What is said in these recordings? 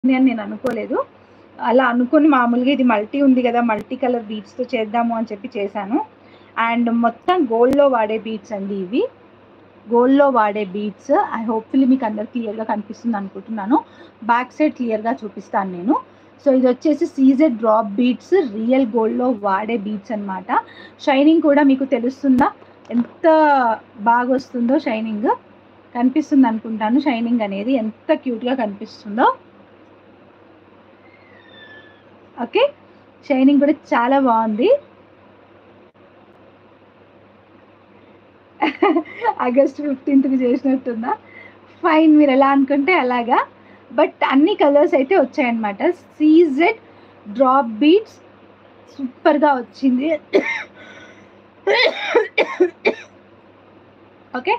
ఉంది అని నేను అనుకోలేదు అలా అనుకుని మామూలుగా ఇది మల్టీ ఉంది కదా మల్టీ కలర్ బీడ్స్తో చేద్దాము అని చెప్పి చేశాను అండ్ మొత్తం గోల్డ్లో వాడే బీడ్స్ అండి ఇవి గోల్డ్లో వాడే బీడ్స్ ఐ హోప్ఫుల్లీ మీకు అందరు క్లియర్గా కనిపిస్తుంది అనుకుంటున్నాను బ్యాక్ సైడ్ క్లియర్గా చూపిస్తాను నేను సో ఇది వచ్చేసి సీజెడ్ డ్రాప్ బీడ్స్ రియల్ గోల్డ్లో వాడే బీడ్స్ అన్నమాట షైనింగ్ కూడా మీకు తెలుస్తుందా ఎంత బాగా వస్తుందో షైనింగ్ కనిపిస్తుంది అనుకుంటాను షైనింగ్ అనేది ఎంత క్యూట్గా కనిపిస్తుందో ఓకే షైనింగ్ కూడా చాలా బాగుంది ఆగస్ట్ ఫిఫ్టీన్త్కి చేసినట్టుందా ఫైన్ మీరు ఎలా అనుకుంటే అలాగా బట్ అన్ని కలర్స్ అయితే వచ్చాయన్నమాట సీజెడ్ డ్రాప్ బీట్స్ సూపర్గా వచ్చింది ఓకే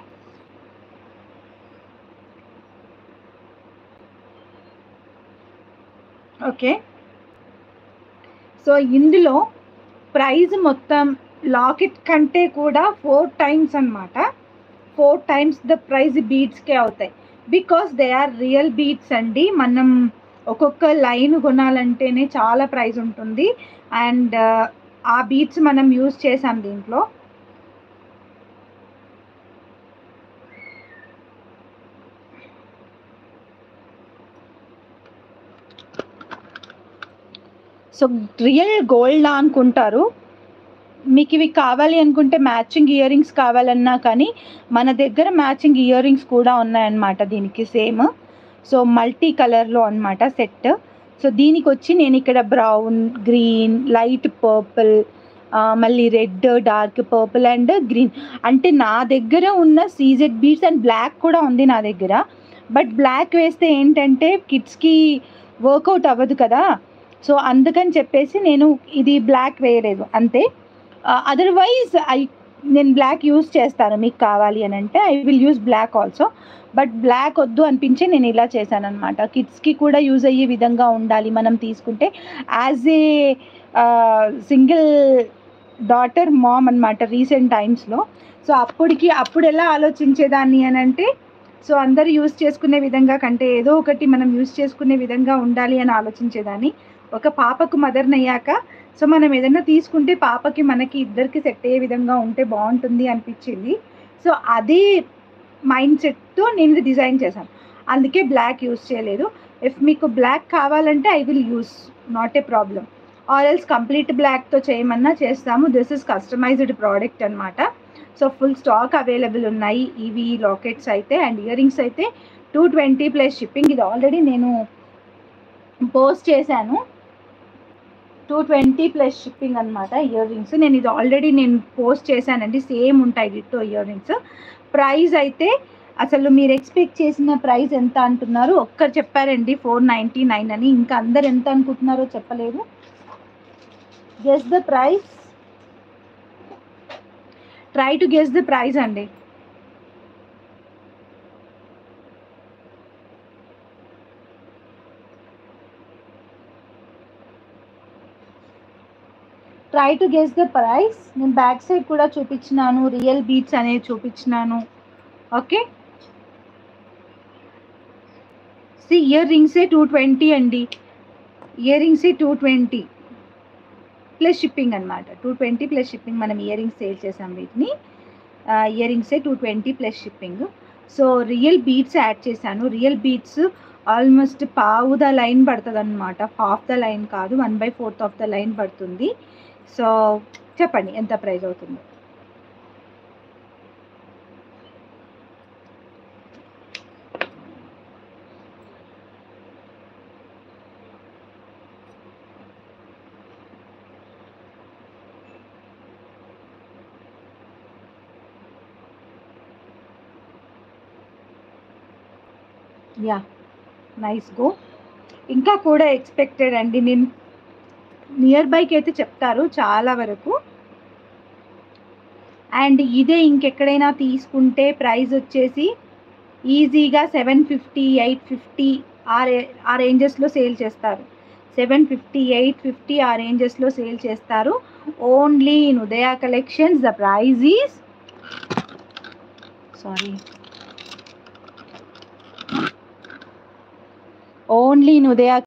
ఓకే సో ఇందులో ప్రైస్ మొత్తం లాకెట్ కంటే కూడా ఫోర్ టైమ్స్ అన్నమాట ఫోర్ టైమ్స్ ద ప్రైస్ బీడ్స్కే అవుతాయి because they are real beads అండి మనం ఒక్కొక్క లైన్ కొనాలంటేనే చాలా ప్రైస్ ఉంటుంది అండ్ ఆ బీడ్స్ మనం యూజ్ చేసాం దీంట్లో సో రియల్ గోల్డ్ అనుకుంటారు మీకు ఇవి కావాలి అనుకుంటే మ్యాచింగ్ ఇయర్ రింగ్స్ కావాలన్నా కానీ మన దగ్గర మ్యాచింగ్ ఇయర్ రింగ్స్ కూడా ఉన్నాయన్నమాట దీనికి సేమ్ సో మల్టీ కలర్లో అన్నమాట సెట్ సో దీనికి వచ్చి నేను ఇక్కడ బ్రౌన్ గ్రీన్ లైట్ పర్పుల్ మళ్ళీ red dark purple and green అంటే నా దగ్గర ఉన్న సీజెడ్ బీడ్స్ అండ్ బ్లాక్ కూడా ఉంది నా దగ్గర బట్ బ్లాక్ వేస్తే ఏంటంటే కిడ్స్కి వర్కౌట్ అవ్వదు కదా సో అందుకని చెప్పేసి నేను ఇది బ్లాక్ వేయలేదు అంతే అదర్వైజ్ ఐ నేను బ్లాక్ యూస్ చేస్తాను మీకు కావాలి అని అంటే I will use black also but black వద్దు అనిపించి నేను ఇలా చేశాను అనమాట కిడ్స్కి కూడా యూజ్ అయ్యే విధంగా ఉండాలి మనం తీసుకుంటే as a single daughter mom అనమాట రీసెంట్ టైమ్స్లో సో అప్పటికి అప్పుడు ఎలా ఆలోచించేదాన్ని అని అంటే సో అందరు యూజ్ చేసుకునే విధంగా కంటే ఏదో ఒకటి మనం యూజ్ చేసుకునే విధంగా ఉండాలి అని ఆలోచించేదాన్ని ఒక పాపకు మదర్ని అయ్యాక సో మనం ఏదైనా తీసుకుంటే పాపకి మనకి ఇద్దరికి సెట్ అయ్యే విధంగా ఉంటే బాగుంటుంది అనిపించింది సో అదే మైండ్ సెట్తో నేను ఇది డిజైన్ చేశాను అందుకే బ్లాక్ యూస్ చేయలేదు ఇఫ్ మీకు బ్లాక్ కావాలంటే I will use not a problem or else complete బ్లాక్తో చేయమన్నా చేస్తాము దిస్ ఇస్ కస్టమైజ్డ్ ప్రోడక్ట్ అనమాట సో ఫుల్ స్టాక్ అవైలబుల్ ఉన్నాయి ఇవి లాకెట్స్ అయితే అండ్ ఇయర్ రింగ్స్ అయితే టూ ట్వంటీ ప్లస్ షిప్పింగ్ ఇది ఆల్రెడీ నేను పోస్ట్ చేశాను టూ ట్వంటీ ప్లస్ షిప్పింగ్ అనమాట ఇయర్ రింగ్స్ నేను ఇది ఆల్రెడీ నేను పోస్ట్ చేశానండి సేమ్ ఉంటాయి వీటితో ఇయర్ రింగ్స్ ప్రైస్ అయితే అసలు మీరు ఎక్స్పెక్ట్ చేసిన ప్రైస్ ఎంత అంటున్నారు ఒక్కరు చెప్పారండి ఫోర్ నైంటీ నైన్ అని ఇంకా అందరు ఎంత అనుకుంటున్నారో చెప్పలేదు guess the price try to guess the price అండి try to guess the price నేను బ్యాక్ సైడ్ కూడా చూపించినాను రియల్ బీట్స్ అనేది చూపించినాను ఓకే సి ఇయర్ రింగ్సే టూ ట్వంటీ అండి ఇయర్ రింగ్సే టూ ట్వంటీ ప్లస్ షిప్పింగ్ అనమాట టూ ట్వంటీ ప్లస్ షిప్పింగ్ మనం ఇయర్ రింగ్స్ సేల్ చేసాం వీటిని ఇయర్ రింగ్సే two twenty plus shipping so real beads add చేశాను రియల్ బీట్స్ ఆల్మోస్ట్ పావు ద లైన్ పడుతుంది అనమాట హాఫ్ ద లైన్ కాదు one by fourth of the line పడుతుంది సో చెప్పండి ఎంత ప్రైస్ అవుతుందో యా నైస్ గో ఇంకా కూడా ఎక్స్పెక్టెడ్ అండి నేను నియర్ బైకి అయితే చెప్తారు చాలా వరకు అండ్ ఇదే ఇంకెక్కడైనా తీసుకుంటే ప్రైస్ వచ్చేసి ఈజీగా సెవెన్ ఫిఫ్టీ ఎయిట్ ఫిఫ్టీ ఆ రే ఆ రేంజెస్లో సేల్ చేస్తారు సెవెన్ ఫిఫ్టీ ఎయిట్ ఫిఫ్టీ ఆ రేంజెస్లో సేల్ చేస్తారు only in Udaya collections the price is sorry only in Udaya